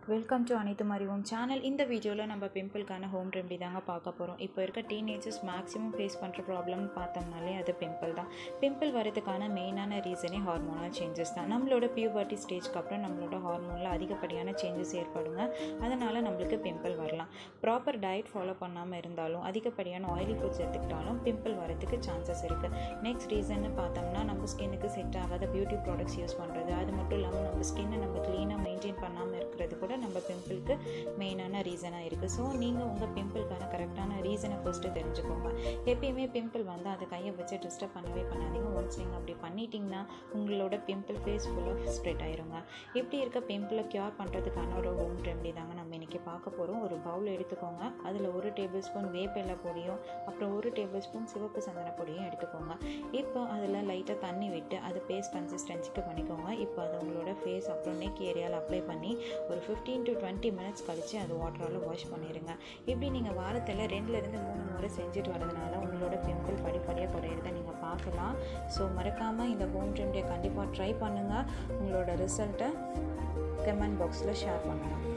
welcome to அனைத்து அறிவோம் channel இந்த வீடியோவில் நம்ம பிம்பிள்கான ஹோம் ரெமெடி தாங்க பார்க்க போகிறோம் இப்போ இருக்க டீனேஜர்ஸ் மேக்ஸிமம் ஃபேஸ் பண்ணுற ப்ராப்ளம் பார்த்தோம்னாலே அது பிம்பிள் தான் பிம்பிள் வரதுக்கான மெயினான ரீசனே ஹார்மோனல் சேஞ்சஸ் தான் நம்மளோட பியூபர்ட்டி ஸ்டேஜ்க்கு அப்புறம் நம்மளோட ஹார்மோனில் அதிகப்படியான சேஞ்சஸ் ஏற்படுங்க அதனால் நம்மளுக்கு பிம்பிள் வரலாம் ப்ராப்பர் டயட் ஃபாலோ பண்ணாமல் இருந்தாலும் அதிகப்படியான ஆயிலி ஃபுட்ஸ் எடுத்துக்கிட்டாலும் பிம்பிள் வரதுக்கு சான்சஸ் இருக்குது நெக்ஸ்ட் ரீசன்னு பார்த்தோம்னா நம்ம ஸ்கின்னுக்கு செட் ஆகாத பியூட்டி ப்ராடக்ட்ஸ் யூஸ் பண்ணுறது அது மட்டும் இல்லாமல் நம்ம ஸ்கின்னை நம்ம க்ளீனாக மெயின்டைன் பண்ணாமல் இருக்கிறது கூட நம்ம பிம்பிளுக்கு மெயினான ரீசனாக இருக்குது ஸோ நீங்கள் உங்கள் பிம்பிளுக்கான கரெக்டான ரீசனை ஃபஸ்ட்டு தெரிஞ்சுக்கோங்க எப்பயுமே பிம்பிள் வந்து அதை கையை வச்சு டிஸ்டர்ப் பண்ணவே பண்ணாதீங்க ஒன்ஸ் நீங்கள் அப்படி பண்ணிட்டீங்கன்னா உங்களோட பிம்பிள் ஃபேஸ் ஃபுல்லாக ஸ்ப்ரெட் ஆயிருங்க இப்படி இருக்க பிம்பிளை க்யூர் பண்ணுறதுக்கான ஒரு ஹோம் ரெமெடி தாங்க நம்ம இன்றைக்கி பார்க்க போகிறோம் ஒரு பவுல் எடுத்துக்கோங்க அதில் ஒரு டேபிள் ஸ்பூன் வேப்பிலை பொடியும் அப்புறம் ஒரு டேபிள் ஸ்பூன் சிவப்பு சந்தன பொடியும் எடுத்துக்கோங்க இப்போ அதில் லைட்டாக தண்ணி விட்டு அது பேஸ்ட் கன்சிஸ்டன்சிக்கு பண்ணிக்கோங்க இப்போ அது உங்களோட ஃபேஸ் அப்புறம் நெக் ஏரியாவில் அப்ளை பண்ணி ஒரு ஃபிஃப்டீன் டு டுவெண்ட்டி மினிட்ஸ் கழித்து அது வாட்டரால் வாஷ் பண்ணிடுங்க இப்படி நீங்கள் வாரத்தில் ரெண்டுலேருந்து மூணு முறை செஞ்சுட்டு வரதுனால உங்களோட பிம்பிள் படிப்படியாக குறையிறத நீங்கள் பார்க்கலாம் ஸோ மறக்காமல் இந்த ஹோம் ரெமடியை கண்டிப்பாக ட்ரை பண்ணுங்கள் உங்களோட ரிசல்ட்டை கமெண்ட் பாக்ஸில் ஷேர் பண்ணுங்கள்